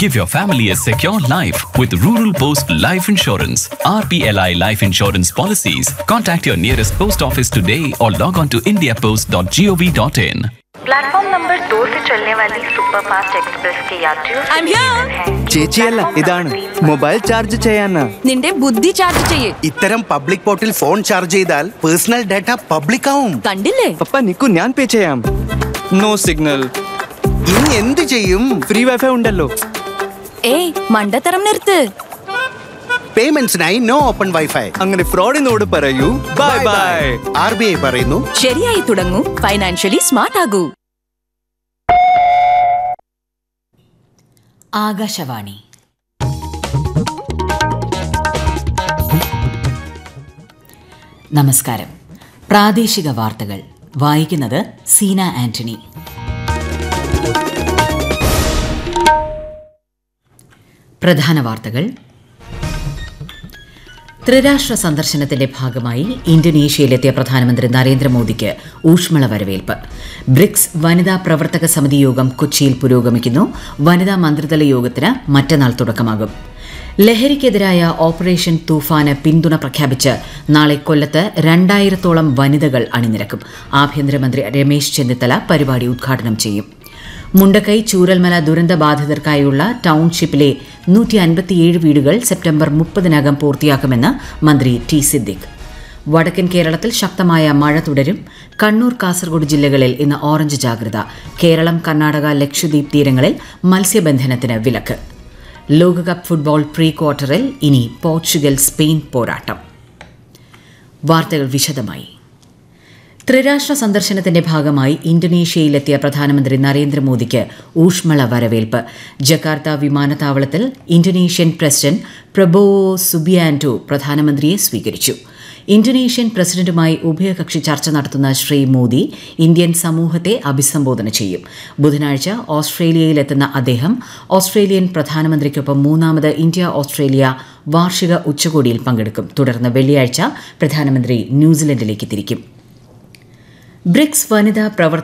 Give your family a secure life with Rural Post Life Insurance. RPLI Life Insurance policies. Contact your nearest post office today or log on to indiapost.gov.in. Platform number दो से चलने वाली superfast express के यात्रियों से I'm here. निवेदन है। ചേച്ചിയല്ല ഇതാണ് മൊബൈൽ ചാർജ് ചെയ്യാനാ നിന്റെ ബുദ്ധി ചാർജ് ചെയ്യേ ഇത്തരം പബ്ലിക് പോർട്ടിൽ ഫോൺ ചാർജ് ചെയ്താൽ പേഴ്സണൽ ഡാറ്റ പബ്ലിക് ആവും കണ്ടില്ലേ പപ്പ നിക്കു ഞാൻ പേ ചെയ്യാം നോ സിഗ്നൽ ഇനി എന്ത് ചെയ്യും ഫ്രീ വൈഫൈ ഉണ്ടല്ലോ ഏയ് മണ്ടത്തരം നിർത്ത് പേയ്മെന്റ്സിനായി നോ ഓപ്പൺ വൈഫൈ അങ്ങനെ ഫ്രോഡിനോട് പറയൂ bye bye R B I പറയുന്നു ശരിയായി തുടങ്ങൂ ഫൈനാൻഷ്യലി സ്മാർട്ട് ആകൂ ആകാശവാണി നമസ്കാരം പ്രാദേശിക വാർത്തകൾ വായിക്കുന്നത് സീന ആന്റണി പ്രധാന വാർത്തകൾ ത്രിരാഷ്ട്ര സന്ദർശനത്തിന്റെ ഭാഗമായി ഇന്തോനേഷ്യയിലെത്തിയ പ്രധാനമന്ത്രി നരേന്ദ്രമോദിക്ക് ഊഷ്മള വരവേൽപ്പ് ബ്രിക്സ് വനിതാ പ്രവർത്തക സമിതി യോഗം കൊച്ചിയിൽ പുരോഗമിക്കുന്നു വനിതാ മന്ത്രിതല യോഗത്തിന് മറ്റന്നാൾ തുടക്കമാകും ലഹരിക്കെതിരായ ഓപ്പറേഷൻ തൂഫാന് പിന്തുണ പ്രഖ്യാപിച്ച് നാളെ കൊല്ലത്ത് രണ്ടായിരത്തോളം വനിതകൾ അണിനിരക്കും ആഭ്യന്തരമന്ത്രി രമേശ് ചെന്നിത്തല പരിപാടി ഉദ്ഘാടനം ചെയ്യും മുണ്ടക്കൈ ചൂരൽമല ദുരന്ത ബാധിതർക്കായുള്ള ടൗൺഷിപ്പിലെ നൂറ്റി അൻപത്തിയേഴ് വീടുകൾ സെപ്റ്റംബർ മുപ്പതിനകം പൂർത്തിയാക്കുമെന്ന് മന്ത്രി ടി സിദ്ദിഖ് വടക്കൻ കേരളത്തിൽ ശക്തമായ മഴ തുടരും കണ്ണൂർ കാസർഗോഡ് ജില്ലകളിൽ ഇന്ന് ഓറഞ്ച് ജാഗ്രത കേരളം കർണാടക ലക്ഷദ്വീപ് തീരങ്ങളിൽ മത്സ്യബന്ധനത്തിന് വിലക്ക് ലോകകപ്പ് ഫുട്ബോൾ പ്രീ ക്വാർട്ടറിൽ ഇനി പോർച്ചുഗൽ സ്പെയിൻ പോരാട്ടം വാർത്തകൾ വിശദമായി ത്രിരാഷ്ട്ര സന്ദർശനത്തിന്റെ ഭാഗമായി ഇന്തോനേഷ്യയിലെത്തിയ പ്രധാനമന്ത്രി നരേന്ദ്രമോദിക്ക് ഊഷ്മള വരവേൽപ്പ് ജക്കാർത്ത വിമാനത്താവളത്തിൽ ഇന്തോനേഷ്യൻ പ്രസിഡന്റ് പ്രബോവോ സുബിയാൻഡോ പ്രധാനമന്ത്രിയെ സ്വീകരിച്ചു ഇന്തോനേഷ്യൻ പ്രസിഡന്റുമായി ഉഭയകക്ഷി ചർച്ച നടത്തുന്ന ശ്രീ മോദി ഇന്ത്യൻ സമൂഹത്തെ അഭിസംബോധന ചെയ്യും ബുധനാഴ്ച ഓസ്ട്രേലിയയിലെത്തുന്ന അദ്ദേഹം ഓസ്ട്രേലിയൻ പ്രധാനമന്ത്രിക്കൊപ്പം മൂന്നാമത് ഇന്ത്യ ഓസ്ട്രേലിയ വാർഷിക ഉച്ചകോടിയിൽ പങ്കെടുക്കും തുടർന്ന് വെള്ളിയാഴ്ച പ്രധാനമന്ത്രി ന്യൂസിലൻഡിലേക്ക് തിരിക്കും ബ്രിക്സ് വനിതാ പ്രവർത്തക